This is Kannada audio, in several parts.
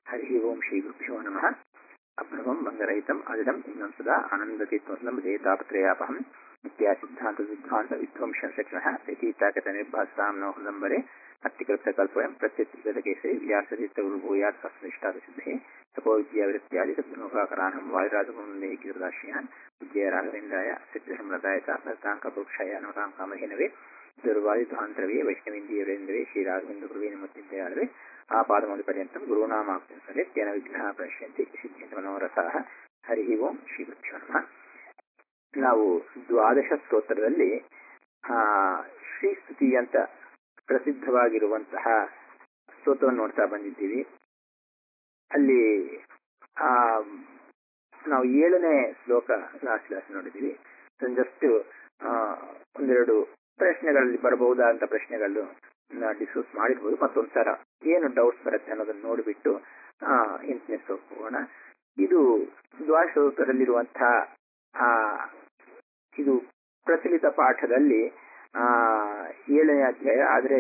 ಹರಿ ಓಂ ಶ್ರೀ ಗುರುಭ್ಯೋ ನಮಃ ಅಭ್ರಮಂ ಮಂಗರಹಿತಂ ಅಜಡಂ ಇನ್ನಂ ಸದಾ ಆನಂದತೀತ್ವಂ ದೇತಾಪತ್ರಯಾಪಹಂ ನಿತ್ಯ ಸಿದ್ಧಾಂತ ಸಿದ್ಧಾಂತ ವಿಧ್ವಂಸ ಶಕ್ನಃ ಪ್ರತೀತಾಗತ ನಿರ್ಭಾಸಾಂ ನೋ ಹೃದಂಬರೆ ಅತ್ಯಕೃಪ್ತಕಲ್ಪಯಂ ಪ್ರತ್ಯರ್ಥಿಗತಕೇಸರಿ ವ್ಯಾಸತೀರ್ಥಗುರುಭೂಯಾತ್ ತಸ್ಮಿಷ್ಟಾದ ಸಿದ್ಧೇ ತಪೋ ವಿದ್ಯಾವಿರತ್ಯಾದಿ ಸದ್ಗುಣೋಪಾಕರಾಣಂ ವಾಯುರಾಜಮುಂದೇ ಕೀರ್ದಾಶ್ರಯಾನ್ ವಿದ್ಯಾ ರಾಘವೇಂದ್ರಾಯ ಸಿದ್ಧಸಮ್ರದಾಯ ಚ ಭಕ್ತಾಂಕಪುರುಕ್ಷಾಯ ನಮತಾಂ ಕಾಮಧೇನವೇ ದುರ್ವಾದಿಧ್ವಾಂತರವೇ ವೈಷ್ಣವೇಂದ್ರಿಯವರೇಂದ್ರವೇ ಶ್ರೀರಾಘವೇಂದ್ರ ಗುರುವೇನ ಮುತ್ತಿದ್ದೇಳವೇ ಆ ಪಾದಮೌಲಿ ಪರ್ಯಂತಂ ಗುರುನಾಮಾಕ್ತಿಂಸಲೆ ತೇನ ವಿಘ್ನಃ ಪ್ರಶ್ಯಂತಿ ಸಿದ್ಧಂತ ಮನೋರಥಾಃ ಹರಿ ಓಂ ಶ್ರೀ ಗುರುಭ್ಯೋ ನಮಃ ನಾವು ದ್ವಾದಶ ಸ್ತೋತ್ರದಲ್ಲಿ ಆ ಶ್ರೀಸ್ತುತಿ ಅಂತ ಪ್ರಸಿದ್ಧವಾಗಿರುವಂತಹ ಸ್ತೋತ್ರವನ್ನು ನೋಡ್ತಾ ಬಂದಿದ್ದೀವಿ ಅಲ್ಲಿ ಆ ನಾವು ಏಳನೇ ಶ್ಲೋಕ ಲಾಸ್ಟ್ ಲಾಸ್ಟ್ ನೋಡಿದ್ದೀವಿ ಜಸ್ಟ್ ಒಂದೆರಡು ಪ್ರಶ್ನೆಗಳಲ್ಲಿ ಬರಬಹುದಾದಂತ ಪ್ರಶ್ನೆಗಳು ಡಿಸ್ಕಸ್ ಮಾಡಿರ್ಬೋದು ಮತ್ತೊಂದ್ಸರ ಏನು ಡೌಟ್ಸ್ ಬರುತ್ತೆ ಅನ್ನೋದನ್ನ ನೋಡಿಬಿಟ್ಟು ಆ ಎಂಟನೇ ಶ್ಲೋಕ ಹೋಗೋಣ ಇದು ದ್ವಾದಶೋತ್ತರಲ್ಲಿರುವಂತಹ ಆ ಇದು ಪ್ರಚಲಿತ ಪಾಠದಲ್ಲಿ ಆ ಏಳನೇ ಅಧ್ಯಾಯ ಆದ್ರೆ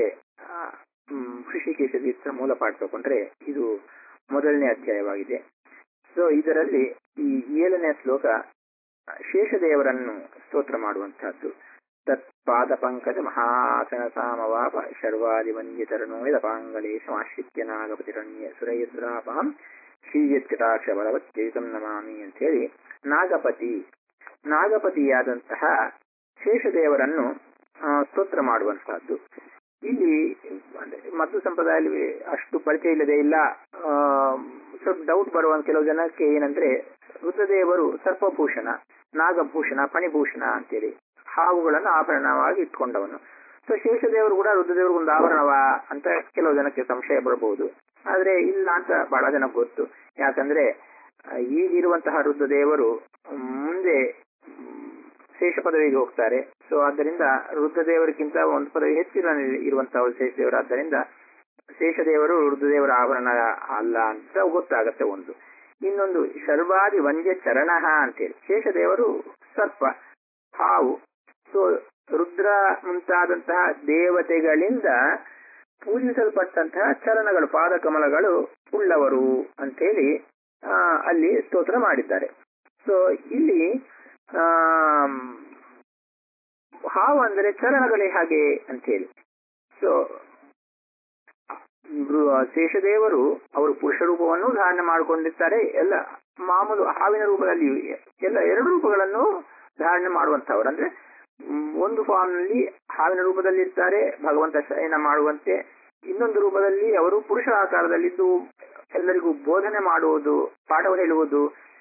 ಋಷಿಕೇಶ ತೀರ್ಥ ಮೂಲ ಪಾಠ ತಗೊಂಡ್ರೆ ಇದು ಮೊದಲನೇ ಅಧ್ಯಾಯವಾಗಿದೆ ಸೊ ಇದರಲ್ಲಿ ಈ ಏಳನೇ ಶ್ಲೋಕ ಶೇಷದೇವರನ್ನು ಸ್ತೋತ್ರ ಮಾಡುವಂತಹದ್ದು ತತ್ಪಾದ ಪಂಕಜ ಮಹಾಸನ ಸಾಮವಾಪ ಶರ್ವಾದಿ ವಂದ್ಯತರಣೋ ಯದಪಾಂಗಲೇಶಮಾಶ್ರಿತ್ಯ ನಾಗಪತಿರಣ್ಯ ಸುರೈದ್ರಾಪಹಂ ಶ್ರೀಯತ್ಕಟಾಕ್ಷ ಬಲವತ್ಯಯುತಂ ನಮಾಮಿ ಅಂತ ಹೇಳಿ ನಾಗಪತಿ ನಾಗಪತಿಯಾದಂತಹ ಶೇಷದೇವರನ್ನು ಸ್ತೋತ್ರ ಮಾಡುವಂತಹದ್ದು ಇಲ್ಲಿ ಮದ್ದು ಸಂಪ್ರದಾಯದಲ್ಲಿ ಅಷ್ಟು ಪರಿಚಯ ಇಲ್ಲದೆ ಇಲ್ಲ ಸ್ವಲ್ಪ ಡೌಟ್ ಬರುವ ಕೆಲವು ಜನಕ್ಕೆ ಏನಂದ್ರೆ ರುದ್ರದೇವರು ಸರ್ಪಭೂಷಣ ನಾಗಭೂಷಣ ಫಣಿಭೂಷಣ ಅಂತೇಳಿ ಹಾವುಗಳನ್ನು ಆಭರಣವಾಗಿ ಇಟ್ಕೊಂಡವನು ಸೊ ಶೇಷದೇವರು ಕೂಡ ರುದ್ರದೇವರು ಒಂದು ಆಭರಣವಾ ಅಂತ ಕೆಲವು ಜನಕ್ಕೆ ಸಂಶಯ ಬರಬಹುದು ಆದ್ರೆ ಇಲ್ಲ ಅಂತ ಬಹಳ ಜನಕ್ಕೆ ಗೊತ್ತು ಯಾಕಂದ್ರೆ ಈಗಿರುವಂತಹ ರುದ್ರದೇವರು ಮುಂದೆ ಶೇಷ ಪದವಿಗೆ ಹೋಗ್ತಾರೆ ಸೊ ಆದ್ದರಿಂದ ರುದ್ರದೇವರಿಗಿಂತ ಒಂದು ಪದವಿ ಹೆಚ್ಚಿನ ಇರುವಂತಹ ಶೇಷದೇವರು ಆದ್ದರಿಂದ ಶೇಷದೇವರು ರುದ್ರದೇವರ ಆಭರಣ ಅಲ್ಲ ಅಂತ ಗೊತ್ತಾಗತ್ತೆ ಒಂದು ಇನ್ನೊಂದು ಶರ್ವಾದಿ ವಂದ್ಯ ಚರಣ ಅಂತೇಳಿ ಶೇಷದೇವರು ಸರ್ಪ ಹಾವು ಸೊ ರುದ್ರ ಮುಂತಾದಂತಹ ದೇವತೆಗಳಿಂದ ಪೂಜಿಸಲ್ಪಟ್ಟಂತಹ ಚರಣಗಳು ಪಾದಕಮಲಗಳು ಉಳ್ಳವರು ಅಂತೇಳಿ ಆ ಅಲ್ಲಿ ಸ್ತೋತ್ರ ಮಾಡಿದ್ದಾರೆ ಸೊ ಇಲ್ಲಿ ಆ ಹಾವು ಅಂದರೆ ಚರಣಗಳೇ ಹಾಗೆ ಅಂತೇಳಿ ಸೊ ಶೇಷದೇವರು ಅವರು ಪುರುಷ ರೂಪವನ್ನು ಧಾರಣೆ ಮಾಡಿಕೊಂಡಿರ್ತಾರೆ ಎಲ್ಲ ಮಾಮೂಲು ಹಾವಿನ ರೂಪದಲ್ಲಿ ಎಲ್ಲ ಎರಡು ರೂಪಗಳನ್ನು ಧಾರಣೆ ಮಾಡುವಂತಹವರು ಅಂದ್ರೆ ಒಂದು ಫಾರ್ಮ್ ನಲ್ಲಿ ಹಾವಿನ ರೂಪದಲ್ಲಿ ಇರ್ತಾರೆ ಭಗವಂತ ಶಯನ ಮಾಡುವಂತೆ ಇನ್ನೊಂದು ರೂಪದಲ್ಲಿ ಅವರು ಪುರುಷ ಆಕಾರದಲ್ಲಿದ್ದು ಎಲ್ಲರಿಗೂ ಬೋಧನೆ ಮಾಡುವುದು ಪಾಠ ಹೇಳುವುದು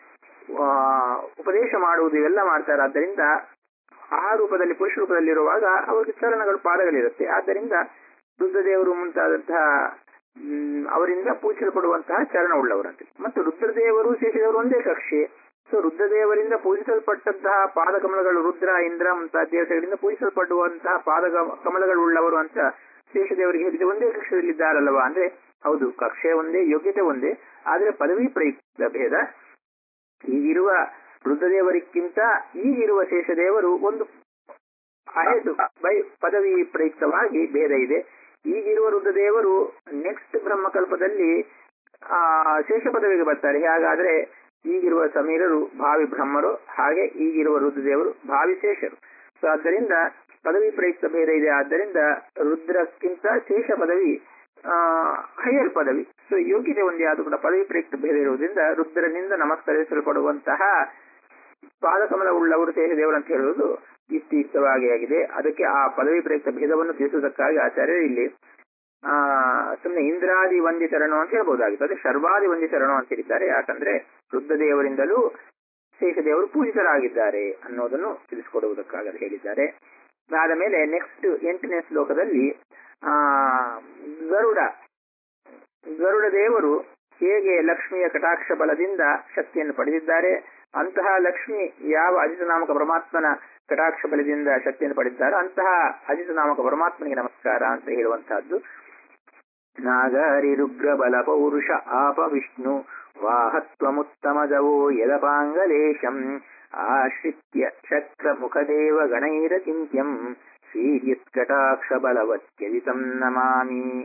ಉಪದೇಶ ಮಾಡುವುದು ಇವೆಲ್ಲ ಮಾಡ್ತಾರೆ ಆದ್ದರಿಂದ ಆ ರೂಪದಲ್ಲಿ ಪುರುಷ ರೂಪದಲ್ಲಿರುವಾಗ ಅವರಿಗೆ ಚರಣಗಳು ಪಾದಗಳಿರುತ್ತೆ ಆದ್ದರಿಂದ ರುದ್ರದೇವರು ಮುಂತಾದಂತಹ ಅವರಿಂದ ಪೂಜಿಸಲ್ಪಡುವಂತಹ ಚರಣ ಉಳ್ಳವರಂತೆ ಮತ್ತು ರುದ್ರದೇವರು ಶೇಷದೇವರು ಒಂದೇ ಕಕ್ಷೆ ಸೊ ರುದ್ರದೇವರಿಂದ ಪೂಜಿಸಲ್ಪಟ್ಟಂತಹ ಪಾದಕಮಲಗಳು ರುದ್ರ ಇಂದ್ರ ಮುಂತಾದ ದೇವತೆಗಳಿಂದ ಪೂಜಿಸಲ್ಪಡುವಂತಹ ಪಾದ ಕಮಲಗಳು ಉಳ್ಳವರು ಅಂತ ಶೇಷದೇವರಿಗೆ ಹೇಳಿದ್ರೆ ಒಂದೇ ಕಕ್ಷೆಯಲ್ಲಿದ್ದಾರಲ್ವಾ ಅಂದ್ರೆ ಹೌದು ಕಕ್ಷೆ ಒಂದೇ ಯೋಗ್ಯತೆ ಒಂದೇ ಆದ್ರೆ ಪದವಿ ಪ್ರಯುಕ್ತ ಭೇದ ಈಗಿರುವ ರುದ್ರದೇವರಿಗಿಂತ ಈಗಿರುವ ಶೇಷದೇವರು ಒಂದು ಅಹೇತು ಬೈ ಪದವಿ ಪ್ರಯುಕ್ತವಾಗಿ ಭೇದ ಇದೆ ಈಗಿರುವ ರುದ್ರದೇವರು ನೆಕ್ಸ್ಟ್ ಬ್ರಹ್ಮಕಲ್ಪದಲ್ಲಿ ಆ ಶೇಷ ಪದವಿಗೆ ಬರ್ತಾರೆ ಹಾಗಾದ್ರೆ ಈಗಿರುವ ಸಮೀರರು ಭಾವಿ ಬ್ರಹ್ಮರು ಹಾಗೆ ಈಗಿರುವ ರುದ್ರದೇವರು ಭಾವಿ ಶೇಷರು ಸೊ ಆದ್ದರಿಂದ ಪದವಿ ಪ್ರಯುಕ್ತ ಭೇದ ಇದೆ ಆದ್ದರಿಂದ ರುದ್ರಕ್ಕಿಂತ ಶೇಷ ಪದವಿ ಆ ಹೈಯರ್ ಪದವಿ ಸೊ ಯೋಗ್ಯತೆ ಒಂದೇ ಆದ್ರೂ ಕೂಡ ಪದವಿ ಪ್ರಯುಕ್ತ ಭೇದ ಇರುವುದರಿಂದ ರುದ್ರನಿಂದ ನಮಸ್ಕರಿಸಲ್ಪಡುವಂತಹ ಪಾದಕಮಲ ಉಳ್ಳವರು ಶೇಷದೇವರು ಅಂತ ಹೇಳುವುದು ಯುಕ್ತಿಯುಕ್ತವಾಗಿ ಆಗಿದೆ ಅದಕ್ಕೆ ಆ ಪದವಿ ಪ್ರಯುಕ್ತ ಭೇದವನ್ನು ತಿಳಿಸುವುದಕ್ಕಾಗಿ ಆಚಾರ್ಯರು ಇಲ್ಲಿ ಆ ಸುಮ್ಮನೆ ಇಂದ್ರಾದಿ ವಂದ್ಯ ಚರಣೋ ಅಂತ ಹೇಳ್ಬಹುದಾಗಿತ್ತು ಅದೇ ಶರ್ವಾದಿ ವಂದ್ಯ ಚರಣೋ ಅಂತ ಹೇಳಿದ್ದಾರೆ ಯಾಕಂದ್ರೆ ರುದ್ರದೇವರಿಂದಲೂ ಶೇಷದೇವರು ಪೂಜಿತರಾಗಿದ್ದಾರೆ ಅನ್ನೋದನ್ನು ತಿಳಿಸಿಕೊಡುವುದಕ್ಕಾಗಿ ಹೇಳಿದ್ದಾರೆ ಅದಾದ ಮೇಲೆ ನೆಕ್ಸ್ಟ್ ಎಂಟನೇ ಶ್ಲೋಕದಲ್ಲಿ ಆ ಗರುಡ ಗರುಡ ದೇವರು ಹೇಗೆ ಲಕ್ಷ್ಮಿಯ ಕಟಾಕ್ಷ ಬಲದಿಂದ ಶಕ್ತಿಯನ್ನು ಪಡೆದಿದ್ದಾರೆ ಅಂತಹ ಲಕ್ಷ್ಮಿ ಯಾವ ಅಜಿತ ನಾಮಕ ಪರಮಾತ್ಮನ ಕಟಾಕ್ಷ ಬಲದಿಂದ ಶಕ್ತಿಯನ್ನು ಪಡೆದಿದ್ದಾರೆ ಅಂತಹ ಅಜಿತ ನಾಮಕ ಪರಮಾತ್ಮನಿಗೆ ನಮಸ್ಕಾರ ಅಂತ ಹೇಳುವಂತಹದ್ದು ನಾಗರಿರುಗ್ರ ಬಲ ಪೌರುಷ ಆಪ ವಿಷ್ಣು ವಾಹತ್ವಮುತ್ತಮದವೋ ಯದಪಾಂಗಲೇಶಂ ಆಶ್ರಿತ್ಯ ಶಕ್ರ ಮುಖದೇವ ಗಣೈರ ಚಿಂತ್ಯಂ ಶ್ರೀಯತ್ಕಟಾಕ್ಷ ಬಲವತ್ಯಜಿತಂ ನಮಾಮಿ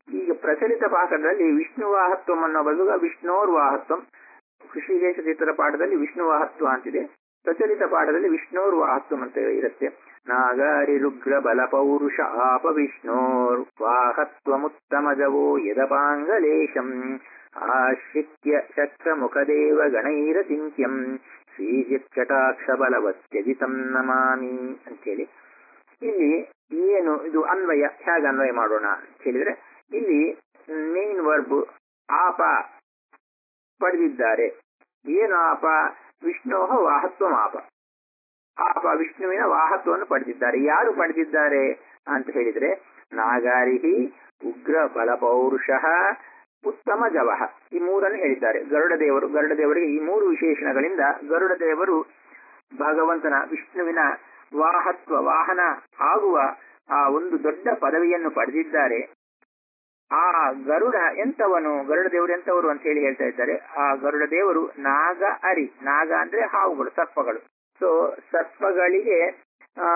ಈಗ ಪ್ರಚಲಿತ ಪಾಠದಲ್ಲಿ ವಿಷ್ಣುವಾಹತ್ವಂ ಅನ್ನೋ ಬದಲು ವಿಷ್ಣೋರ್ವಾಹತ್ವಂ ಋಷಿಕೇಶ ತೀರ್ಥರ ಪಾಠದಲ್ಲಿ ವಿಷ್ಣುವಾಹತ್ವ ಅಂತಿದೆ ಪ್ರಚಲಿತ ಪಾಠದಲ್ಲಿ ವಿಷ್ಣೋರ್ವಾಹತ್ವಂ ಅಂತ ಇರುತ್ತೆ ನಾಗಾರಿ ರುಗ್ರ ಬಲ ಪೌರುಷ ಆಪ ವಿಷ್ಣೋರ್ವಾಹತ್ವಮುತ್ತಮಜವೋ ಯದಪಾಂಗಲೇಶಂ ಆಶ್ರಿತ್ಯ ಶಕ್ರ ಮುಖದೇವ ಗಣೈರಚಿಂತ್ಯಂ ಶ್ರೀಜಿತ್ಕಟಾಕ್ಷ ಬಲವತ್ಯಜಿತಂ ನಮಾಮಿ ಅಂತೇಳಿ ಇಲ್ಲಿ ಏನು ಇದು ಅನ್ವಯ ಹೇಗೆ ಅನ್ವಯ ಮಾಡೋಣ ಅಂತ ಹೇಳಿದ್ರೆ ಇಲ್ಲಿ ಮೇನ್ ವರ್ಬ್ ಆಪ ಪಡೆದಿದ್ದಾರೆ ಏನು ಆಪ ವಿಷ್ಣೋಹ ವಾಹತ್ವ ಆಪ ಆಪ ವಿಷ್ಣುವಿನ ವಾಹತ್ವವನ್ನು ಪಡೆದಿದ್ದಾರೆ ಯಾರು ಪಡೆದಿದ್ದಾರೆ ಅಂತ ಹೇಳಿದ್ರೆ ನಾಗಾರಿಹಿ ಉಗ್ರ ಬಲ ಪೌರುಷ ಉತ್ತಮ ಜವಹ ಈ ಮೂರನ್ನು ಹೇಳಿದ್ದಾರೆ ಗರುಡ ದೇವರು ಗರುಡ ದೇವರಿಗೆ ಈ ಮೂರು ವಿಶೇಷಣಗಳಿಂದ ಗರುಡ ದೇವರು ಭಗವಂತನ ವಿಷ್ಣುವಿನ ವಾಹತ್ವ ವಾಹನ ಆಗುವ ಆ ಒಂದು ದೊಡ್ಡ ಪದವಿಯನ್ನು ಪಡೆದಿದ್ದಾರೆ ಆ ಗರುಡ ಎಂತವನು ಗರುಡ ದೇವರು ಎಂತವರು ಅಂತ ಹೇಳಿ ಹೇಳ್ತಾ ಇದ್ದಾರೆ ಆ ಗರುಡ ದೇವರು ನಾಗ ಅರಿ ನಾಗ ಅಂದ್ರೆ ಹಾವುಗಳು ಸರ್ಪಗಳು ಸೊ ಸರ್ಪಗಳಿಗೆ ಆ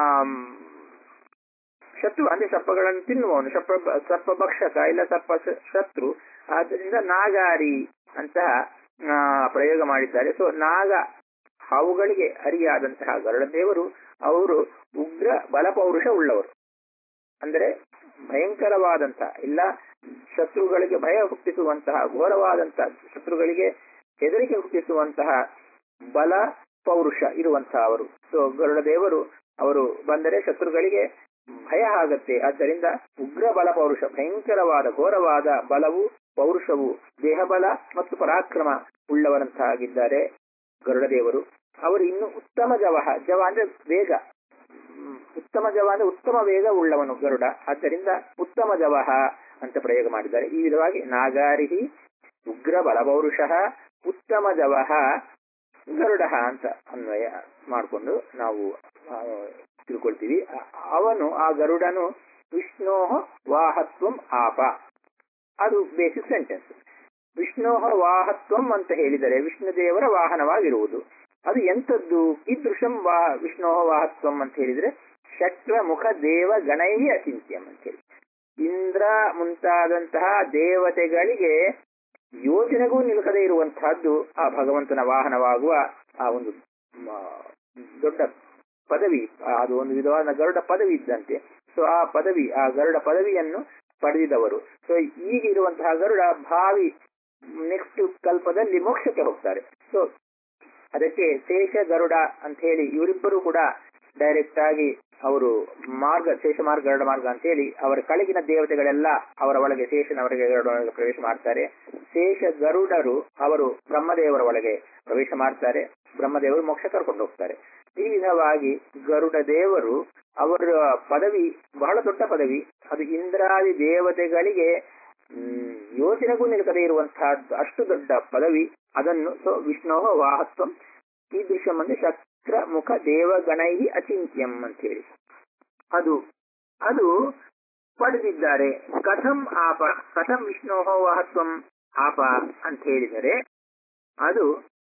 ಶತ್ರು ಅಂದ್ರೆ ಸರ್ಪಗಳನ್ನು ತಿನ್ನುವವನು ಸರ್ಪ ಸರ್ಪ ಭಕ್ಷಕ ಇಲ್ಲ ಸರ್ಪ ಶತ್ರು ಆದ್ದರಿಂದ ನಾಗಾರಿ ಅಂತ ಪ್ರಯೋಗ ಮಾಡಿದ್ದಾರೆ ಸೊ ನಾಗ ಹಾವುಗಳಿಗೆ ಅರಿಯಾದಂತಹ ಗರುಡ ದೇವರು ಅವರು ಉಗ್ರ ಬಲಪೌರುಷ ಉಳ್ಳವರು ಅಂದರೆ ಭಯಂಕರವಾದಂತಹ ಇಲ್ಲ ಶತ್ರುಗಳಿಗೆ ಭಯ ಹುಟ್ಟಿಸುವಂತಹ ಘೋರವಾದಂತಹ ಶತ್ರುಗಳಿಗೆ ಹೆದರಿಕೆ ಹುಟ್ಟಿಸುವಂತಹ ಬಲ ಪೌರುಷ ಇರುವಂತಹ ಅವರು ಸೊ ಗರುಡ ದೇವರು ಅವರು ಬಂದರೆ ಶತ್ರುಗಳಿಗೆ ಭಯ ಆಗತ್ತೆ ಆದ್ದರಿಂದ ಉಗ್ರ ಬಲ ಪೌರುಷ ಭಯಂಕರವಾದ ಘೋರವಾದ ಬಲವು ಪೌರುಷವು ದೇಹಬಲ ಮತ್ತು ಪರಾಕ್ರಮ ಉಳ್ಳವರಂತಾಗಿದ್ದಾರೆ ಗರುಡ ದೇವರು ಅವರು ಇನ್ನು ಉತ್ತಮ ಜವಹ ಜವ ಅಂದ್ರೆ ವೇಗ ಉತ್ತಮ ಜವ ಅಂದ್ರೆ ಉತ್ತಮ ವೇಗ ಉಳ್ಳವನು ಗರುಡ ಆದ್ದರಿಂದ ಉತ್ತಮ ಜವಹ ಅಂತ ಪ್ರಯೋಗ ಮಾಡಿದ್ದಾರೆ ಈ ವಿಧವಾಗಿ ನಾಗಾರಿಹಿ ಉಗ್ರ ಬಲಪೌರುಷ ಉತ್ತಮ ಜವಹ ಗರುಡ ಅಂತ ಅನ್ವಯ ಮಾಡಿಕೊಂಡು ನಾವು ತಿಳ್ಕೊಳ್ತೀವಿ ಅವನು ಆ ಗರುಡನು ವಿಷ್ಣೋಹ ವಾಹತ್ವಂ ಆಪ ಅದು ಬೇಸಿಕ್ ಸೆಂಟೆನ್ಸ್ ವಿಷ್ಣೋಹ ವಾಹತ್ವಂ ಅಂತ ಹೇಳಿದರೆ ವಿಷ್ಣು ದೇವರ ವಾಹನವಾಗಿರುವುದು ಅದು ಎಂಥದ್ದು ಈದೃಶಂ ವಾ ವಿಷ್ಣೋಹ ವಾಹತ್ವಂ ಅಂತ ಹೇಳಿದ್ರೆ ಶಕ್ರ ಮುಖ ದೇವ ಗಣೈ ಅಚಿಂತ್ಯಂ ಅಂತ ಹೇಳಿ ಇಂದ್ರ ಮುಂತಾದಂತಹ ದೇವತೆಗಳಿಗೆ ಯೋಚನೆಗೂ ನಿಲುಕದೇ ಇರುವಂತಹದ್ದು ಆ ಭಗವಂತನ ವಾಹನವಾಗುವ ಆ ಒಂದು ದೊಡ್ಡ ಪದವಿ ಅದು ಒಂದು ವಿಧವಾದ ಗರುಡ ಪದವಿ ಇದ್ದಂತೆ ಸೊ ಆ ಪದವಿ ಆ ಗರುಡ ಪದವಿಯನ್ನು ಪಡೆದಿದವರು ಸೊ ಈಗ ಇರುವಂತಹ ಗರುಡ ಭಾವಿ ನೆಕ್ಸ್ಟ್ ಕಲ್ಪದಲ್ಲಿ ಮೋಕ್ಷಕ್ಕೆ ಹೋಗ್ತಾರೆ ಸೊ ಅದಕ್ಕೆ ಶೇಷ ಗರುಡ ಅಂತ ಹೇಳಿ ಇವರಿಬ್ಬರು ಕೂಡ ಡೈರೆಕ್ಟ್ ಆಗಿ ಅವರು ಮಾರ್ಗ ಶೇಷ ಮಾರ್ಗ ಗರುಡ ಮಾರ್ಗ ಅಂತ ಹೇಳಿ ಅವರ ಕೆಳಗಿನ ದೇವತೆಗಳೆಲ್ಲ ಅವರ ಒಳಗೆ ಶೇಷನವರಿಗೆ ಗರುಡ ಪ್ರವೇಶ ಮಾಡ್ತಾರೆ ಶೇಷ ಗರುಡರು ಅವರು ಬ್ರಹ್ಮದೇವರ ಒಳಗೆ ಪ್ರವೇಶ ಮಾಡ್ತಾರೆ ಬ್ರಹ್ಮದೇವರು ಮೋಕ್ಷ ಕರ್ಕೊಂಡು ಹೋಗ್ತಾರೆ ಈ ವಿಧವಾಗಿ ಗರುಡ ದೇವರು ಅವರ ಪದವಿ ಬಹಳ ದೊಡ್ಡ ಪದವಿ ಅದು ಇಂದ್ರಾದಿ ದೇವತೆಗಳಿಗೆ ಯೋಚನೆಗೂ ನಿಲುಕದೇ ಇರುವಂತಹದ್ದು ಅಷ್ಟು ದೊಡ್ಡ ಪದವಿ ಅದನ್ನು ಸೊ ವಿಷ್ಣು ವಾಹತ್ವಂ ಈ ದೃಶ್ಯಂ ಅಂದ್ರೆ ಶಕ್ರ ಮುಖ ದೇವಗಣೈ ಅಚಿಂತ್ಯಂ ಅಂತ ಹೇಳಿ ಅದು ಅದು ಪಡೆದಿದ್ದಾರೆ ಕಥಂ ಆಪ ಕಥಂ ವಿಷ್ಣು ವಾಹತ್ವಂ ಆಪ ಅಂತ ಹೇಳಿದರೆ ಅದು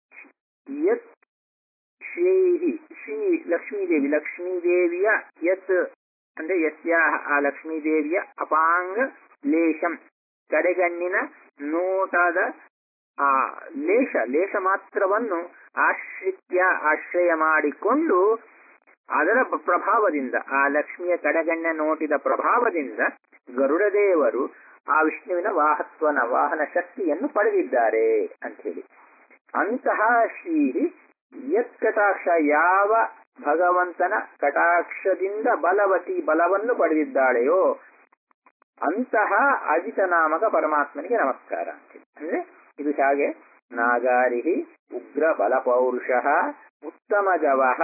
ಯತ್ ಶ್ರೀ ಶ್ರೀ ಲಕ್ಷ್ಮೀದೇವಿ ಲಕ್ಷ್ಮೀದೇವಿಯ ಯತ್ ಅಂದ್ರೆ ಯಸ್ಯಾ ಆ ಲಕ್ಷ್ಮೀದೇವಿಯ ಅಪಾಂಗ ಲೇಷಂ ಕಡೆಗಣ್ಣಿನ ನೋಟದ ಆ ಲೇಷ ಲೇಷ ಮಾತ್ರವನ್ನು ಆಶ್ರಿತ್ಯ ಆಶ್ರಯ ಮಾಡಿಕೊಂಡು ಅದರ ಪ್ರಭಾವದಿಂದ ಆ ಲಕ್ಷ್ಮಿಯ ಕಡೆಗಣ್ಣ ನೋಟಿದ ಪ್ರಭಾವದಿಂದ ಗರುಡ ದೇವರು ಆ ವಿಷ್ಣುವಿನ ವಾಹತ್ವನ ವಾಹನ ಶಕ್ತಿಯನ್ನು ಪಡೆದಿದ್ದಾರೆ ಅಂತ ಹೇಳಿ ಅಂತಹ ಶ್ರೀ ಯತ್ ಕಟಾಕ್ಷ ಯಾವ ಭಗವಂತನ ಕಟಾಕ್ಷದಿಂದ ಬಲವತಿ ಬಲವನ್ನು ಪಡೆದಿದ್ದಾಳೆಯೋ ಅಂತಹ ಅಜಿತ ನಾಮಕ ಪರಮಾತ್ಮನಿಗೆ ನಮಸ್ಕಾರ ಅಂತ ಅಂದ್ರೆ ಇದು ಹಾಗೆ ನಾಗಾರಿಹಿ ಉಗ್ರ ಬಲ ಪೌರುಷ ಉತ್ತಮ ಜವಹ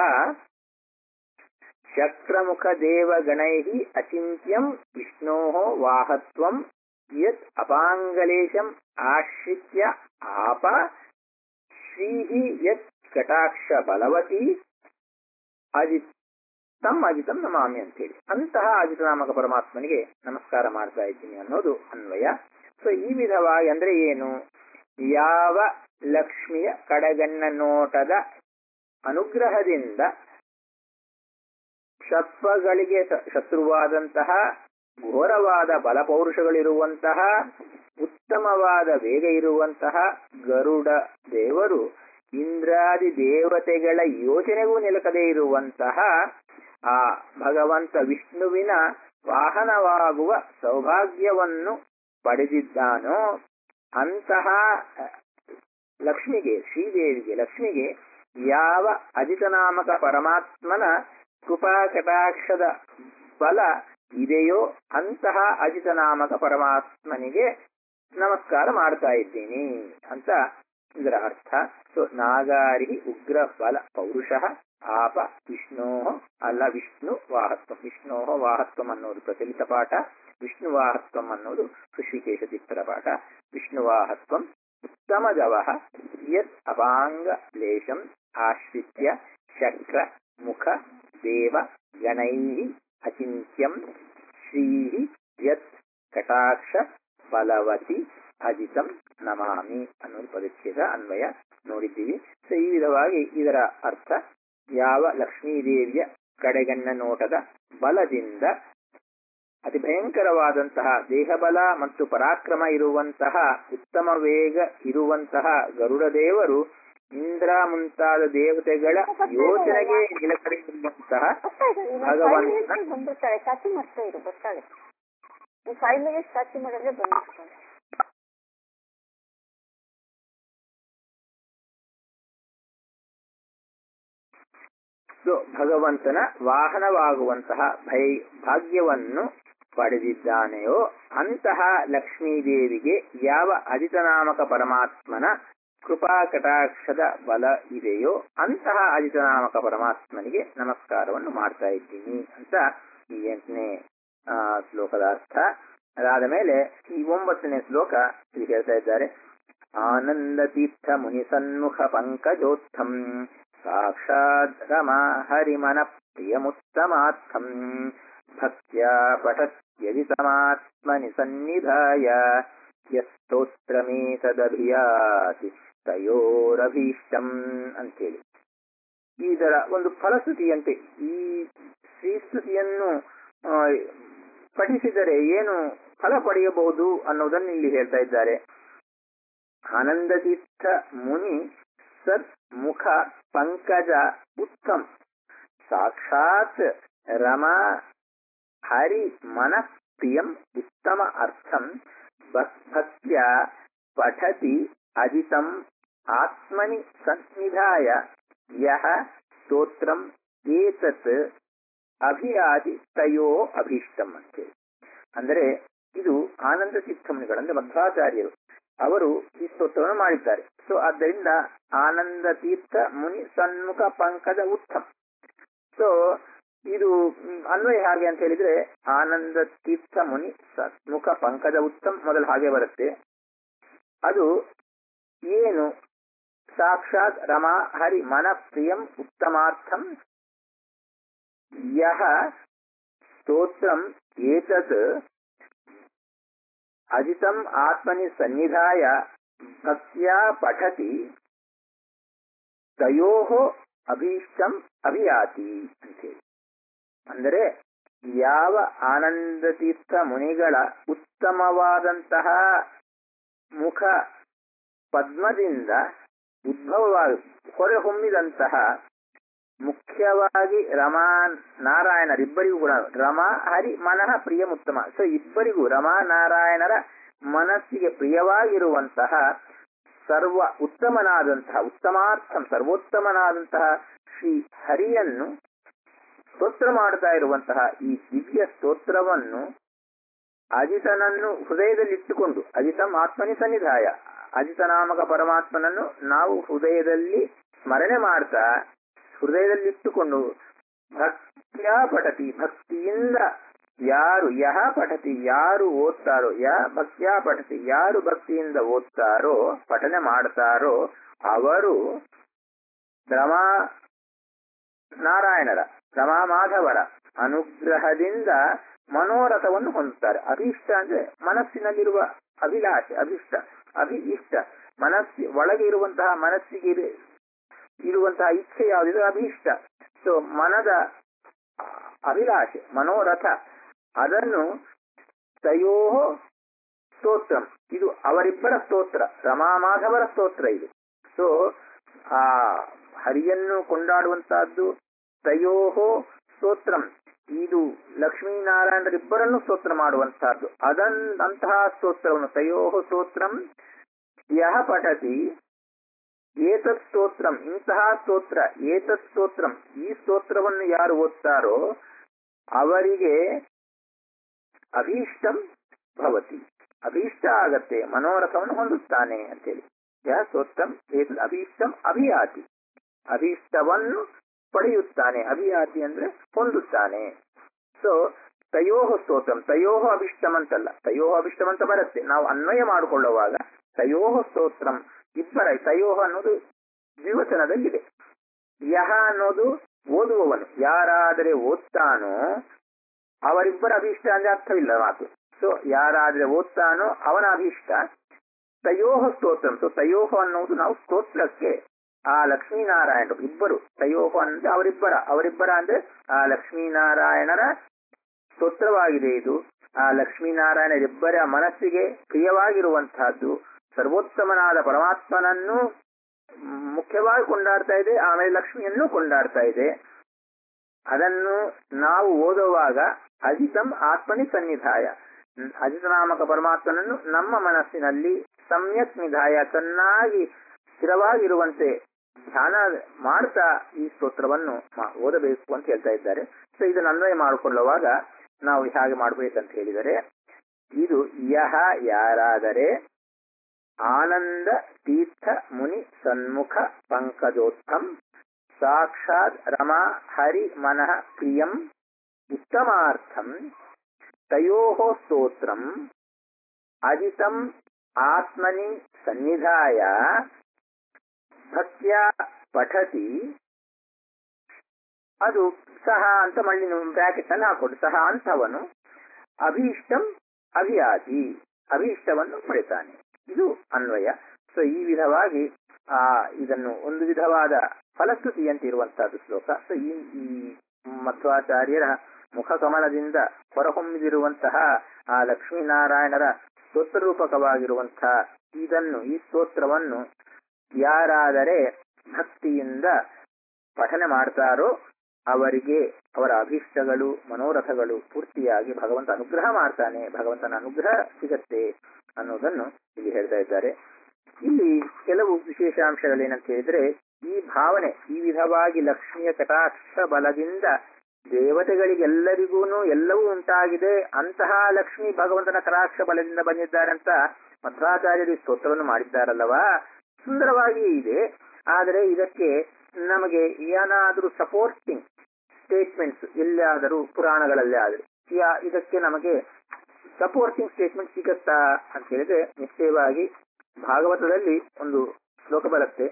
ಶಕ್ರಮುಖ ದೇವ ಗಣೈ ಅಚಿಂತ್ಯಂ ವಿಷ್ಣೋ ವಾಹತ್ವಂ ಯತ್ ಅಪಾಂಗಲೇಶಂ ಆಶ್ರಿತ್ಯ ಆಪ ಶ್ರೀ ಯತ್ ಕಟಾಕ್ಷ ಬಲವತಿ ಅಜಿತ್ ತಮ್ಮ ಅಜಿತಂ ನಮಾಮಿ ಅಂತೇಳಿ ಅಂತಹ ಅಜಿತ ನಾಮಕ ಪರಮಾತ್ಮನಿಗೆ ನಮಸ್ಕಾರ ಮಾಡ್ತಾ ಇದ್ದೀನಿ ಅನ್ನೋದು ಅನ್ವಯ ಸೊ ಈ ವಿಧವಾಗಿ ಅಂದ್ರೆ ಏನು ಯಾವ ಲಕ್ಷ್ಮಿಯ ಕಡಗಣ್ಣ ನೋಟದ ಅನುಗ್ರಹದಿಂದ ಶತ್ರುಗಳಿಗೆ ಶತ್ರುವಾದಂತಹ ಘೋರವಾದ ಬಲಪೌರುಷಗಳಿರುವಂತಹ ಉತ್ತಮವಾದ ವೇಗ ಇರುವಂತಹ ಗರುಡ ದೇವರು ಇಂದ್ರಾದಿ ದೇವತೆಗಳ ಯೋಚನೆಗೂ ನಿಲಕದೇ ಇರುವಂತಹ ಆ ಭಗವಂತ ವಿಷ್ಣುವಿನ ವಾಹನವಾಗುವ ಸೌಭಾಗ್ಯವನ್ನು ಪಡೆದಿದ್ದಾನೋ ಅಂತಹ ಲಕ್ಷ್ಮಿಗೆ ಶ್ರೀದೇವಿಗೆ ಲಕ್ಷ್ಮಿಗೆ ಯಾವ ಅಜಿತನಾಮಕ ಪರಮಾತ್ಮನ ಕೃಪಾ ಕಟಾಕ್ಷದ ಬಲ ಇದೆಯೋ ಅಂತಹ ಅಜಿತನಾಮಕ ಪರಮಾತ್ಮನಿಗೆ ನಮಸ್ಕಾರ ಮಾಡ್ತಾ ಇದ್ದೀನಿ ಅಂತ ಇದರ ಅರ್ಥ ಸೊ ನಾಗಾರಿ ಉಗ್ರ ಬಲ ಪೌರುಷ ಆಪ ವಿಷ್ಣೋ ಅಲ್ಲ ವಿಷ್ಣು ವಾಹತ್ವ ವಿಷ್ಣೋ ವಾಹತ್ವಂ ಅನ್ನೋದು ಪ್ರಚಲಿತ ಪಾಠ ವಿಷ್ಣು ವಾಹತ್ವಂ ಅನ್ನೋದು ಋಷಿಕೇಶ ಚಿತ್ತರ ಪಾಠ ವಿಷ್ಣು ವಾಹತ್ವಂ ಉತ್ತಮಜವ ಯತ್ ಅಪಾಂಗ ಲೇಶಂ ಆಶ್ರಿತ್ಯ ಶಕ್ರ ಮುಖ ದೇವ ಗಣೈ ಅಚಿಂತ್ಯಂ ಶ್ರೀ ಯತ್ ಕಟಾಕ್ಷ ಬಲವತಿ ಅಜಿತಂ ನಮಾಮಿ ಅನ್ನೋದು ಪದಚ್ಛೇದ ಅನ್ವಯ ನೋಡಿದ್ದೀವಿ ಸೊ ಈ ವಿಧವಾಗಿ ಇದರ ಅರ್ಥ ಯಾವ ಲಕ್ಷ್ಮೀದೇವಿಯ ಕಡೆಗಣ್ಣ ನೋಟದ ಬಲದಿಂದ ಅತಿ ಭಯಂಕರವಾದಂತಹ ದೇಹಬಲ ಮತ್ತು ಪರಾಕ್ರಮ ಇರುವಂತಹ ಉತ್ತಮ ವೇಗ ಇರುವಂತಹ ಗರುಡ ದೇವರು ಇಂದ್ರ ಮುಂತಾದ ದೇವತೆಗಳ ಯೋಚನೆಗೆ ನಿಲಕರಿರುವಂತಹ ಭಗವಂತನ ಬಂದ್ಬಿಡ್ತಾಳೆ ಚಾಚಿ ಮಾಡ್ತಾ ಇರು ಬರ್ತಾಳೆ ಫೈವ್ ಮಿನಿಟ್ಸ್ ಚಾಚಿ ಮಾಡಿದ್ರೆ ಬಂದ್ಬಿಡ್ತಾಳೆ ಸೊ ಭಗವಂತನ ವಾಹನವಾಗುವಂತಹ ಭೈ ಭಾಗ್ಯವನ್ನು ಪಡೆದಿದ್ದಾನೆಯೋ ಅಂತಹ ಲಕ್ಷ್ಮೀದೇವಿಗೆ ಯಾವ ಅಜಿತನಾಮಕ ಪರಮಾತ್ಮನ ಕೃಪಾ ಕಟಾಕ್ಷದ ಬಲ ಇದೆಯೋ ಅಂತಹ ಅಜಿತನಾಮಕ ಪರಮಾತ್ಮನಿಗೆ ನಮಸ್ಕಾರವನ್ನು ಮಾಡ್ತಾ ಇದ್ದೀನಿ ಅಂತ ಈ ಎಂಟನೇ ಆ, ಶ್ಲೋಕದ ಅರ್ಥ ಅದಾದ ಮೇಲೆ ಈ ಒಂಬತ್ತನೇ ಶ್ಲೋಕ ಇಲ್ಲಿ ಹೇಳ್ತಾ ಇದ್ದಾರೆ ಆನಂದ ತೀರ್ಥ ಮುನಿ ಸನ್ಮುಖ ಪಂಕಜೋತ್ಥಂ ಸಾಕ್ಷಾತ್ ರಮಾ ಹರಿಮನ ಪ್ರಿಯಮುತ್ತಮಾರ್ಥಂ ಭಕ್ತ್ಯಾ ಪಠತ್ಯಜಿತಮಾತ್ಮನಿ ಸನ್ನಿಧಾಯ ಯಸ್ತೋತ್ರಮೇತದಭಿಯಾತಿ ತಯೋರಭೀಷ್ಟಂ ಅಂತೇಳಿ ಇದರ ಒಂದು ಫಲಶ್ರುತಿಯಂತೆ ಈ ಶ್ರೀಸ್ತುತಿಯನ್ನು ಆ, ಪಠಿಸಿದರೆ ಏನು ಫಲ ಪಡೆಯಬಹುದು ಅನ್ನೋದನ್ನು ಇಲ್ಲಿ ಹೇಳ್ತಾ ಇದ್ದಾರೆ ಆನಂದತೀರ್ಥ ಮುನಿ ಸತ್ ಮುಖ ಪಂಕಜ ಉತ್ತಮ್ ಸಾಕ್ಷಾತ್ ರಮಾ ಹರಿ ಮನ ಪ್ರಿಯಂ ಉತ್ತಮ ಅರ್ಥಂ ಭಕ್- ಭಕ್ತ್ಯ ಪಠತಿ ಅಜಿತಂ ಆತ್ಮನಿ ಸನ್ನಿಧಾಯ ಯಹ ಸ್ತೋತ್ರಂ ಏತತ್ ಅಭಿಯಾದಿ ತಯೋ ಅಭೀಷ್ಟಂ ಅಂತೇಳಿ ಅಂದರೆ ಇದು ಆನಂದ ಚಿತ್ತಮುನಿಗಳಂದ್ರೆ ಮಧ್ವಾಚಾರ್ಯರು ಅವರು ಈ ಸ್ತೋತ್ರವನ್ನು ಮಾಡಿದ್ದಾರೆ ಸೊ ಆದ್ದರಿಂದ ಆನಂದ ತೀರ್ಥ ಮುನಿ ಸನ್ಮುಖ ಪಂಕದ ಉತ್ತಮ ಸೊ ಇದು ಮ್, ಅನ್ವಯ ಹಾಗೆ ಅಂತ ಹೇಳಿದ್ರೆ ಆನಂದ ತೀರ್ಥ ಮುನಿ ಸನ್ಮುಖ ಪಂಕದ ಉತ್ತಮ್ ಮೊದಲು ಹಾಗೆ ಬರುತ್ತೆ ಅದು ಏನು ಸಾಕ್ಷಾತ್ ರಮಾ ಹರಿ ಮನ ಪ್ರಿಯಂ ಉತ್ತಮಾರ್ಥಂ ಯಹ ಸ್ತೋತ್ರಂ ಏತತ್ ಅಜಿತಂ ಆತ್ಮನಿ ಸನ್ನಿಧಾಯ ಭಕ್ತ್ಯಾ ಪಠತಿ ತಯೋ ಅಭೀಷ್ಟಂ ಅಭಿಯಾತಿ ಅಂತೇಳಿ ಅಂದರೆ ಯಾವ ಆನಂದ ತೀರ್ಥ ಮುನಿಗಳ ಉತ್ತಮವಾದಂತಹ ಮುಖ ಪದ್ಮದಿಂದ ಉದ್ಭವವಾಗಿ ಹೊರಹೊಮ್ಮಿದಂತಹ ಮುಖ್ಯವಾಗಿ ರಮಾ ನಾರಾಯಣರಿಬ್ಬರಿಗೂ ಕೂಡ ರಮಾ ಹರಿ ಮನಃ ಪ್ರಿಯಮುತ್ತಮ ಸೊ ಇಬ್ಬರಿಗೂ ರಮಾ ನಾರಾಯಣರ ಮನಸ್ಸಿಗೆ ಪ್ರಿಯವಾಗಿರುವಂತಹ ಸರ್ವ ಉತ್ತಮನಾದಂತಹ ಉತ್ತಮಾರ್ಥಂ ಸರ್ವೋತ್ತಮನಾದಂತಹ ಶ್ರೀ ಹರಿಯನ್ನು ಸ್ತೋತ್ರ ಮಾಡ್ತಾ ಇರುವಂತಹ ಈ ದಿವ್ಯ ಸ್ತೋತ್ರವನ್ನು ಅಜಿತನನ್ನು ಹೃದಯದಲ್ಲಿಟ್ಟುಕೊಂಡು ಅಜಿತಂ ಆತ್ಮನಿ ಸನ್ನಿಧಾಯ ಅಜಿತನಾಮಕ ಪರಮಾತ್ಮನನ್ನು ನಾವು ಹೃದಯದಲ್ಲಿ ಸ್ಮರಣೆ ಮಾಡ್ತಾ ಹೃದಯದಲ್ಲಿಟ್ಟುಕೊಂಡು ಭಕ್ತ್ಯಾ ಪಠತಿ ಭಕ್ತಿಯಿಂದ ಯಾರು ಯಹ ಪಠತಿ ಯಾರು ಓದ್ತಾರೋ ಯ ಭಕ್ತ್ಯಾ ಪಠತಿ ಯಾರು ಭಕ್ತಿಯಿಂದ ಓದ್ತಾರೋ ಪಠನೆ ಮಾಡ್ತಾರೋ ಅವರು ರಮಾ ನಾರಾಯಣರ ರಮಾ ಮಾಧವರ ಅನುಗ್ರಹದಿಂದ ಮನೋರಥವನ್ನು ಹೊಂದುತ್ತಾರೆ ಅಭೀಷ್ಟ ಅಂದ್ರೆ ಮನಸ್ಸಿನಲ್ಲಿರುವ ಅಭಿಲಾಷೆ ಅಭಿಷ್ಟ ಅಭಿ ಇಷ್ಟ ಮನಸ್ಸಿ ಒಳಗೆ ಇರುವಂತಹ ಮನಸ್ಸಿಗೆ ಇರು- ಇರುವಂತಹ ಇಚ್ಛೆ ಯಾವುದಿದೆ ಅಭೀಷ್ಟ ಸೊ ಮನದ ಅಭಿಲಾಷೆ ಮನೋರಥ ಅದನ್ನು ತಯೋ ಸ್ತೋತ್ರ ಇದು ಅವರಿಬ್ಬರ ಸ್ತೋತ್ರ ರಮಾ ಮಾಧವರ ಸ್ತೋತ್ರ ಇದು ಸೊ ಆ ಹರಿಯನ್ನು ಕೊಂಡಾಡುವಂತಹದ್ದು ತಯೋಹೋ ಸ್ತೋತ್ರಂ ಇದು ಲಕ್ಷ್ಮೀನಾರಾಯಣರಿಬ್ಬರನ್ನು ಸ್ತೋತ್ರ ಮಾಡುವಂತಹದ್ದು ಅದನ್ ಅಂತಹ ಸ್ತೋತ್ರವನ್ನು ತಯೋಹೋ ಸ್ತೋತ್ರಂ ಯಹ ಪಠತಿ ಏತತ್ ಸ್ತೋತ್ರಂ ಇಂತಹ ಸ್ತೋತ್ರ ಏತತ್ ಸ್ತೋತ್ರಂ ಈ ಸ್ತೋತ್ರವನ್ನು ಯಾರು ಓದ್ತಾರೋ ಅವರಿಗೆ ಅಭೀಷ್ಟಂ ಭವತಿ ಅಭೀಷ್ಟ ಆಗತ್ತೆ ಮನೋರಥವನ್ನು ಹೊಂದುತ್ತಾನೆ ಅಂತೇಳಿ ಯಹ ಸ್ತೋತ್ರಂ ಏತದ್ ಅಭೀಷ್ಟಂ ಅಭಿಯಾತಿ ಅಭೀಷ್ಟವನ್ನು ಪಡೆಯುತ್ತಾನೆ ಅಭಿಯಾತಿ ಅಂದ್ರೆ ಹೊಂದುತ್ತಾನೆ ಸೊ ತಯೋಹ ಸ್ತೋತ್ರಂ ತಯೋಹ ಅಭಿಷ್ಟಂ ಅಂತಲ್ಲ ತಯೋಹ ಅಭಿಷ್ಟಂ ಅಂತ ಬರುತ್ತೆ ನಾವು ಅನ್ವಯ ಮಾಡಿಕೊಳ್ಳುವಾಗ ತಯೋಹ ಸ್ತೋತ್ರಂ ಇಬ್ಬರ ತಯೋಹ ಅನ್ನೋದು ದ್ವಿವಚನದಲ್ಲಿದೆ ಯಹ ಅನ್ನೋದು ಓದುವವನು ಯಾರಾದರೆ ಓದ್ತಾನೋ ಅವರಿಬ್ಬರ ಅಭೀಷ್ಟ ಅಂದ್ರೆ ಅರ್ಥವಿಲ್ಲ ಮಾತು ಸೊ ಯಾರಾದ್ರೆ ಓದ್ತಾನೋ ಅವನ ಅಭೀಷ್ಟ ತಯೋಹ ಸ್ತೋತ್ರಂ ಸೊ ತಯೋಹ ಅನ್ನೋದು ನಾವು ಸ್ತೋತ್ರಕ್ಕೆ ಆ ಲಕ್ಷ್ಮೀನಾರಾಯಣರು ಇಬ್ಬರು ತಯೋಹ ಅಂದ್ರೆ ಅವರಿಬ್ಬರ ಅವರಿಬ್ಬರ ಅಂದ್ರೆ ಆ ಲಕ್ಷ್ಮೀನಾರಾಯಣರ ಸ್ತೋತ್ರವಾಗಿದೆ ಇದು ಆ ಲಕ್ಷ್ಮೀನಾರಾಯಣರಿಬ್ಬರ ಮನಸ್ಸಿಗೆ ಪ್ರಿಯವಾಗಿರುವಂತಹದ್ದು ಸರ್ವೋತ್ತಮನಾದ ಪರಮಾತ್ಮನನ್ನು ಮುಖ್ಯವಾಗಿ ಕೊಂಡಾಡ್ತಾ ಇದೆ ಆಮೇಲೆ ಲಕ್ಷ್ಮಿಯನ್ನು ಕೊಂಡಾಡ್ತಾ ಇದೆ ಅದನ್ನು ನಾವು ಓದುವಾಗ ಅಜಿತಂ ಆತ್ಮನಿ ಸನ್ನಿಧಾಯ ಅಜಿತನಾಮಕ ಪರಮಾತ್ಮನನ್ನು ನಮ್ಮ ಮನಸ್ಸಿನಲ್ಲಿ ಸಮ್ಯಕ್ ನಿಧಾಯ ಚೆನ್ನಾಗಿ ಸ್ಥಿರವಾಗಿರುವಂತೆ ಧ್ಯಾನ ಮಾಡ್ತಾ ಈ ಸ್ತೋತ್ರವನ್ನು ಓದಬೇಕು ಅಂತ ಹೇಳ್ತಾ ಇದ್ದಾರೆ ಸೊ ಇದನ್ನು ಅನ್ವಯ ಮಾಡಿಕೊಳ್ಳುವಾಗ ನಾವು ಹೇಗೆ ಮಾಡಬೇಕಂತ ಹೇಳಿದರೆ ಇದು ಯಹ ಯಾರಾದರೆ ಆನಂದ ತೀರ್ಥ ಮುನಿ ಸನ್ಮುಖ ಪಂಕಜೋತ್ತಂ ಸಾಕ್ಷಾತ್ ರಮಾ ಹರಿ ಮನಃ ಪ್ರಿಯಂ ಉತ್ತಮಾರ್ಥಂ ತಯೋಃ ಸ್ತೋತ್ರಂ ಅಜಿತಂ ಆತ್ಮನಿ ಸನ್ನಿಧಾಯ ಭಕ್ತ್ಯ ಪಠತಿ ಅದು ಸಹ ಅಂತ ಮಳ್ಳಿ ಬ್ರಾಕೆಟ್ ನಲ್ಲಿ ಹಾಕೊಡು ಸಹ ಅಂತವನು ಅಭೀಷ್ಟಂ ಅಭಿಯಾತಿ ಅಭೀಷ್ಟವನ್ನು ಪಡಿತಾನೆ ಇದು ಅನ್ವಯ ಸೊ ಈ ವಿಧವಾಗಿ ಆ ಇದನ್ನು ಒಂದು ವಿಧವಾದ ಫಲಶ್ರುತಿಯಂತೆ ಇರುವಂತಹದ್ದು ಶ್ಲೋಕ ಸೊ ಈ ಈ ಮಧ್ವಾಚಾರ್ಯರ ಮುಖ ಕಮಲದಿಂದ ಹೊರಹೊಮ್ಮಿದಿರುವಂತಹ ಆ ಲಕ್ಷ್ಮೀನಾರಾಯಣರ ಸ್ತೋತ್ರ ರೂಪಕವಾಗಿರುವಂತಹ ಇದನ್ನು ಈ ಸ್ತೋತ್ರವನ್ನು ಯಾರಾದರೆ ಭಕ್ತಿಯಿಂದ ಪಠನೆ ಮಾಡ್ತಾರೋ ಅವರಿಗೆ ಅವರ ಅಭೀಷ್ಟಗಳು ಮನೋರಥಗಳು ಪೂರ್ತಿಯಾಗಿ ಭಗವಂತ ಅನುಗ್ರಹ ಮಾಡ್ತಾನೆ ಭಗವಂತನ ಅನುಗ್ರಹ ಸಿಗತ್ತೆ ಅನ್ನೋದನ್ನು ಇಲ್ಲಿ ಹೇಳ್ತಾ ಇದ್ದಾರೆ ಇಲ್ಲಿ ಕೆಲವು ವಿಶೇಷಾಂಶಗಳೇನಂತ ಹೇಳಿದ್ರೆ ಈ ಭಾವನೆ ಈ ವಿಧವಾಗಿ ಲಕ್ಷ್ಮಿಯ ಕಟಾಕ್ಷ ಬಲದಿಂದ ದೇವತೆಗಳಿಗೆಲ್ಲರಿಗೂ ಎಲ್ಲವೂ ಉಂಟಾಗಿದೆ ಅಂತಹ ಲಕ್ಷ್ಮಿ ಭಗವಂತನ ಕಟಾಕ್ಷ ಬಲದಿಂದ ಬಂದಿದ್ದಾರೆ ಅಂತ ಮಧ್ವಾಚಾರ್ಯರು ಈ ಸ್ತೋತ್ರವನ್ನು ಮಾಡಿದ್ದಾರಲ್ಲವಾ ಸುಂದರವಾಗಿ ಇದೆ ಆದರೆ ಇದಕ್ಕೆ ನಮಗೆ ಏನಾದರೂ ಸಪೋರ್ಟಿಂಗ್ ಸ್ಟೇಟ್ಮೆಂಟ್ಸ್ ಎಲ್ಲಾದರೂ ಪುರಾಣಗಳಲ್ಲಿ ಆದರೆ ಇದಕ್ಕೆ ನಮಗೆ ಸಪೋರ್ಟಿಂಗ್ ಸ್ಟೇಟ್ಮೆಂಟ್ ಸಿಗತ್ತಾ ಅಂತ ಹೇಳಿದ್ರೆ ನಿಶ್ಚಯವಾಗಿ ಭಾಗವತದಲ್ಲಿ ಒಂದು ಶ್ಲೋಕ ಬರುತ್ತೆ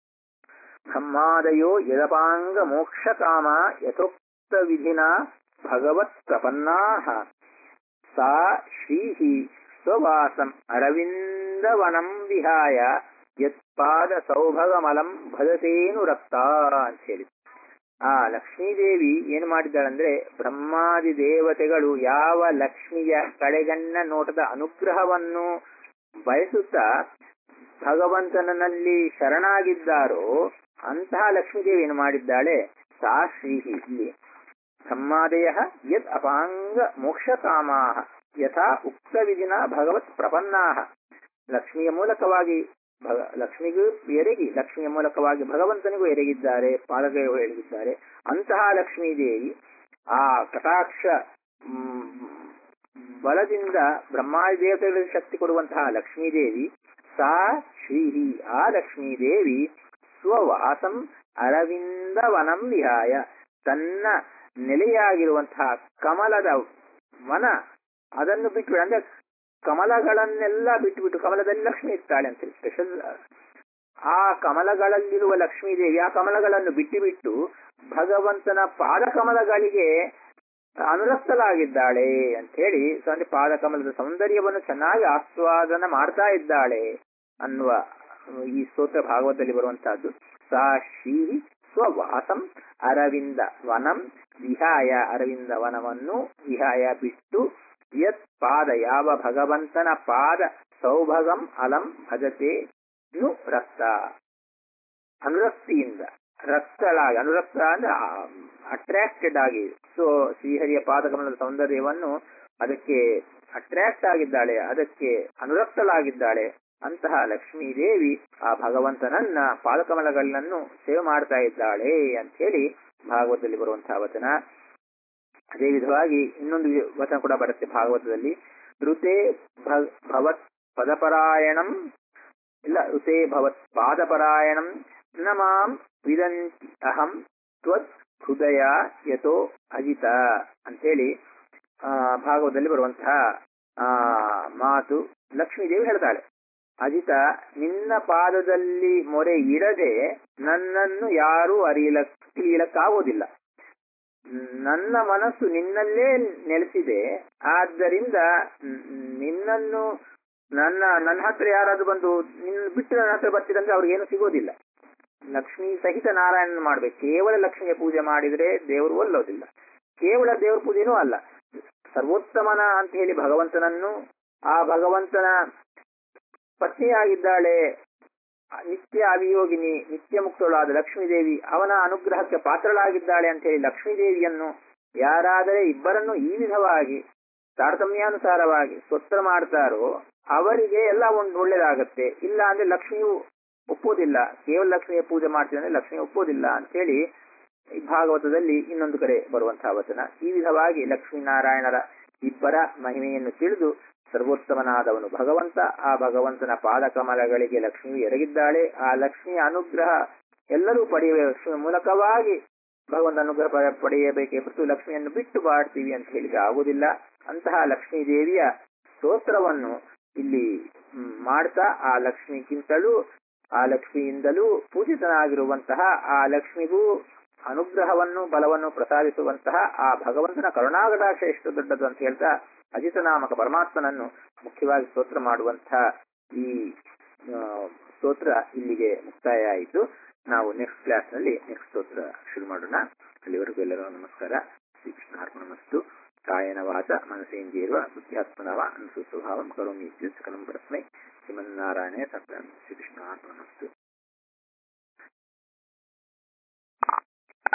ಬ್ರಹ್ಮಾದಯೋ ಯದಪಾಂಗ ಮೋಕ್ಷ ಕಾಮ ಯಥೋಕ್ತ ವಿಧಿನ ಭಗವತ್ ಪ್ರಪನ್ನಾ ಸಾ ಶ್ರೀ ಸ್ವವಾಸಂ ಅರವಿಂದವನಂ ವಿಹಾಯ ಯತ್ಪಾದ ಸೌಭಗಮಲಂ ಭಜತೇನು ರಕ್ತ ಅಂತ ಹೇಳಿ ಆ ಲಕ್ಷ್ಮೀದೇವಿ ಏನು ಮಾಡಿದ್ದಾಳಂದ್ರೆ ಬ್ರಹ್ಮಾದಿ ದೇವತೆಗಳು ಯಾವ ಲಕ್ಷ್ಮಿಯ ಕಡೆಗಣ್ಣ ನೋಟದ ಅನುಗ್ರಹವನ್ನು ಬಯಸುತ್ತಾ ಭಗವಂತನಲ್ಲಿ ಶರಣಾಗಿದ್ದಾರೋ ಅಂತಹ ಲಕ್ಷ್ಮೀದೇವಿ ಏನು ಮಾಡಿದ್ದಾಳೆ ಸಾ ಶ್ರೀಹಿ ಇಲ್ಲಿ ಬ್ರಹ್ಮಾದಯ ಯದ್ ಅಪಾಂಗ ಮೋಕ್ಷ ಕಾಮಾ ಯಥಾ ಉಕ್ತ ವಿಧಿನ ಭಗವತ್ ಪ್ರಪನ್ನಾ ಲಕ್ಷ್ಮಿಯ ಮೂಲಕವಾಗಿ ಲಕ್ಷ್ಮಿಗೂ ಎರಗಿ ಲಕ್ಷ್ಮಿಯ ಮೂಲಕವಾಗಿ ಭಗವಂತನಿಗೂ ಎರಗಿದ್ದಾರೆ ಪಾದಗಳು ಎರಗಿದ್ದಾರೆ ಅಂತಹ ಲಕ್ಷ್ಮೀದೇವಿ ಆ ಕಟಾಕ್ಷ ಬಲದಿಂದ ಬ್ರಹ್ಮಾದಿ ದೇವತೆಗಳಿಗೆ ಶಕ್ತಿ ಕೊಡುವಂತಹ ಲಕ್ಷ್ಮೀದೇವಿ ಸಾ ಶ್ರೀಹಿ ಆ ಲಕ್ಷ್ಮೀದೇವಿ ಸ್ವವಾಸಂ ಅರವಿಂದ ವನಂ ವಿಹಾಯ ತನ್ನ ನೆಲೆಯಾಗಿರುವಂತಹ ಕಮಲದ ವನ ಅದನ್ನು ಬಿಟ್ಟು ಅಂದ್ರೆ ಕಮಲಗಳನ್ನೆಲ್ಲ ಬಿಟ್ಟುಬಿಟ್ಟು ಕಮಲದಲ್ಲಿ ಲಕ್ಷ್ಮಿ ಇರ್ತಾಳೆ ಅಂತ ಸ್ಪೆಷಲ್ ಆ ಕಮಲಗಳಲ್ಲಿರುವ ಲಕ್ಷ್ಮೀ ದೇವಿ ಆ ಕಮಲಗಳನ್ನು ಬಿಟ್ಟು ಬಿಟ್ಟು ಭಗವಂತನ ಪಾದ ಕಮಲಗಳಿಗೆ ಅನುರಕ್ತಲಾಗಿದ್ದಾಳೆ ಅಂತ ಹೇಳಿ ಅಂದ್ರೆ ಪಾದ ಕಮಲದ ಸೌಂದರ್ಯವನ್ನು ಚೆನ್ನಾಗಿ ಆಸ್ವಾದನ ಮಾಡ್ತಾ ಇದ್ದಾಳೆ ಅನ್ನುವ ಈ ಸ್ತೋತ್ರ ಭಾಗವತದಲ್ಲಿ ಬರುವಂತಹದ್ದು ಸಾ ಶ್ರೀ ಸ್ವವಾಸಂ ಅರವಿಂದ ವನಂ ವಿಹಾಯ ಅರವಿಂದ ವನವನ್ನು ವಿಹಾಯ ಬಿಟ್ಟು ಯತ್ ಪಾದ ಯಾವ ಭಗವಂತನ ಪಾದ ಸೌಭಗಂ ಅಲಂ ಭಜತೆ ನು ರಕ್ತ ಅನುರಕ್ತಿಯಿಂದ ರಕ್ತಳಾಗಿ ಅನುರಕ್ತ ಅಂದ್ರೆ ಅಟ್ರಾಕ್ಟೆಡ್ ಆಗಿ ಸೊ ಶ್ರೀಹರಿಯ ಪಾದಕಮಲದ ಸೌಂದರ್ಯವನ್ನು ಅದಕ್ಕೆ ಅಟ್ರಾಕ್ಟ್ ಆಗಿದ್ದಾಳೆ ಅದಕ್ಕೆ ಅನುರಕ್ತಳಾಗಿದ್ದಾಳೆ ಅಂತಹ ಲಕ್ಷ್ಮೀ ದೇವಿ ಆ ಭಗವಂತನನ್ನ ಪಾದಕಮಲಗಳನ್ನು ಸೇವೆ ಮಾಡ್ತಾ ಇದ್ದಾಳೆ ಅಂತ ಹೇಳಿ ಭಾಗವತದಲ್ಲಿ ಬರುವಂತಹ ವಚನ ಅದೇ ವಿಧವಾಗಿ ಇನ್ನೊಂದು ವಚನ ಕೂಡ ಬರುತ್ತೆ ಭಾಗವತದಲ್ಲಿ ಋತೆ ಭವತ್ ಪದಪರಾಯಣಂ ಇಲ್ಲ ಋತೆ ಭವತ್ ಪಾದಪರಾಯಣಂ ನ ಮಾಂ ವಿದಂತಿ ಅಹಂ ತ್ವತ್ ಹೃದಯ ಯಥೋ ಅಜಿತ ಅಂತೇಳಿ ಆ ಭಾಗವತದಲ್ಲಿ ಬರುವಂತಹ ಆ ಮಾತು ಲಕ್ಷ್ಮೀದೇವಿ ಹೇಳ್ತಾಳೆ ಅಜಿತ ನಿನ್ನ ಪಾದದಲ್ಲಿ ಮೊರೆ ಇಡದೆ ನನ್ನನ್ನು ಯಾರೂ ಅರಿಯಲಕ್ ತಿಳಿಯಲಕ್ಕಾಗೋದಿಲ್ಲ ನನ್ನ ಮನಸ್ಸು ನಿನ್ನಲ್ಲೇ ನೆಲೆಸಿದೆ ಆದ್ದರಿಂದ ನಿನ್ನನ್ನು ನನ್ನ ನನ್ನ ಹತ್ರ ಯಾರಾದ್ರೂ ಬಂದು ನಿನ್ನ ಬಿಟ್ಟು ನನ್ನ ಹತ್ರ ಬರ್ತಿದಂದ್ರೆ ಅವ್ರಿಗೇನು ಸಿಗೋದಿಲ್ಲ ಲಕ್ಷ್ಮೀ ಸಹಿತ ನಾರಾಯಣನ ಮಾಡ್ಬೇಕು ಕೇವಲ ಲಕ್ಷ್ಮಿಯ ಪೂಜೆ ಮಾಡಿದ್ರೆ ದೇವರು ಒಲ್ಲೋದಿಲ್ಲ ಕೇವಲ ದೇವ್ರ ಪೂಜೆನೂ ಅಲ್ಲ ಸರ್ವೋತ್ತಮನ ಅಂತ ಹೇಳಿ ಭಗವಂತನನ್ನು ಆ ಭಗವಂತನ ಪತ್ನಿಯಾಗಿದ್ದಾಳೆ ನಿತ್ಯ ಅವಿಯೋಗಿನಿ ನಿತ್ಯ ಮುಕ್ತಳಾದ ಲಕ್ಷ್ಮೀದೇವಿ ಅವನ ಅನುಗ್ರಹಕ್ಕೆ ಪಾತ್ರಳಾಗಿದ್ದಾಳೆ ಅಂತ ಹೇಳಿ ಲಕ್ಷ್ಮೀದೇವಿಯನ್ನು ಯಾರಾದರೆ ಇಬ್ಬರನ್ನು ಈ ವಿಧವಾಗಿ ತಾರತಮ್ಯಾನುಸಾರವಾಗಿ ಸ್ತೋತ್ರ ಮಾಡ್ತಾರೋ ಅವರಿಗೆ ಎಲ್ಲ ಒಂದು ಒಳ್ಳೇದಾಗತ್ತೆ ಇಲ್ಲ ಅಂದ್ರೆ ಲಕ್ಷ್ಮಿಯು ಒಪ್ಪೋದಿಲ್ಲ ಕೇವಲ ಲಕ್ಷ್ಮಿಯ ಪೂಜೆ ಮಾಡ್ತೀವಿ ಅಂದ್ರೆ ಲಕ್ಷ್ಮಿ ಒಪ್ಪೋದಿಲ್ಲ ಅಂತ ಹೇಳಿ ಈ ಭಾಗವತದಲ್ಲಿ ಇನ್ನೊಂದು ಕಡೆ ಬರುವಂತಹ ವಚನ ಈ ವಿಧವಾಗಿ ಲಕ್ಷ್ಮೀನಾರಾಯಣರ ಇಬ್ಬರ ಮಹಿಮೆಯನ್ನು ತಿಳಿದು ಸರ್ವೋತ್ತಮನಾದವನು ಭಗವಂತ ಆ ಭಗವಂತನ ಪಾದಕಮಲಗಳಿಗೆ ಲಕ್ಷ್ಮಿಯು ಎರಗಿದ್ದಾಳೆ ಆ ಲಕ್ಷ್ಮಿಯ ಅನುಗ್ರಹ ಎಲ್ಲರೂ ಪಡೆಯುವ ಲಕ್ಷ್ಮಿಯ ಮೂಲಕವಾಗಿ ಭಗವಂತ ಅನುಗ್ರಹ ಪಡೆಯಬೇಕೇ ಹೊರತು ಲಕ್ಷ್ಮಿಯನ್ನು ಬಿಟ್ಟು ಬಾಡ್ತೀವಿ ಅಂತ ಹೇಳಿದ್ರೆ ಆಗುವುದಿಲ್ಲ ಅಂತಹ ಲಕ್ಷ್ಮೀ ದೇವಿಯ ಸ್ತೋತ್ರವನ್ನು ಇಲ್ಲಿ ಮಾಡ್ತಾ ಆ ಲಕ್ಷ್ಮಿಗಿಂತಲೂ ಆ ಲಕ್ಷ್ಮಿಯಿಂದಲೂ ಪೂಜಿತನಾಗಿರುವಂತಹ ಆ ಲಕ್ಷ್ಮಿಗೂ ಅನುಗ್ರಹವನ್ನು ಬಲವನ್ನು ಪ್ರಸಾದಿಸುವಂತಹ ಆ ಭಗವಂತನ ಕರುಣಾಗಟಾಕ್ಷ ಎಷ್ಟು ದೊಡ್ಡದು ಅಂತ ಹೇಳ್ತಾ ಅಜಿತನಾಮಕ ಪರಮಾತ್ಮನನ್ನು ಮುಖ್ಯವಾಗಿ ಸ್ತೋತ್ರ ಮಾಡುವಂತಹ ಈ ಸ್ತೋತ್ರ ಇಲ್ಲಿಗೆ ಮುಕ್ತಾಯ ಆಯಿತು ನಾವು ನೆಕ್ಸ್ಟ್ ಕ್ಲಾಸ್ ನಲ್ಲಿ ನೆಕ್ಸ್ಟ್ ಸ್ತೋತ್ರ ಶುರು ಮಾಡೋಣ ಅಲ್ಲಿವರೆಗೂ ಎಲ್ಲರೂ ನಮಸ್ಕಾರ ಶ್ರೀಕೃಷ್ಣ ಅರ್ಪಣಮಸ್ತು ಕಾಯನ ವಾಚ ಮನಸೇಂದ್ರಿಯರ್ವ ಬುದ್ಧ್ಯಾತ್ಮನವ ಅನುಸು ಸ್ವಭಾವಂ ಕರೋಮಿ ಸಕಲಂ ಪರಸ್ಮೈ ಶ್ರೀಮನ್ನಾರಾಯಣೇ ಸತ್ಯಂ ಶ್ರೀಕೃಷ್ಣ ಅರ್ಪಣಮಸ್ತು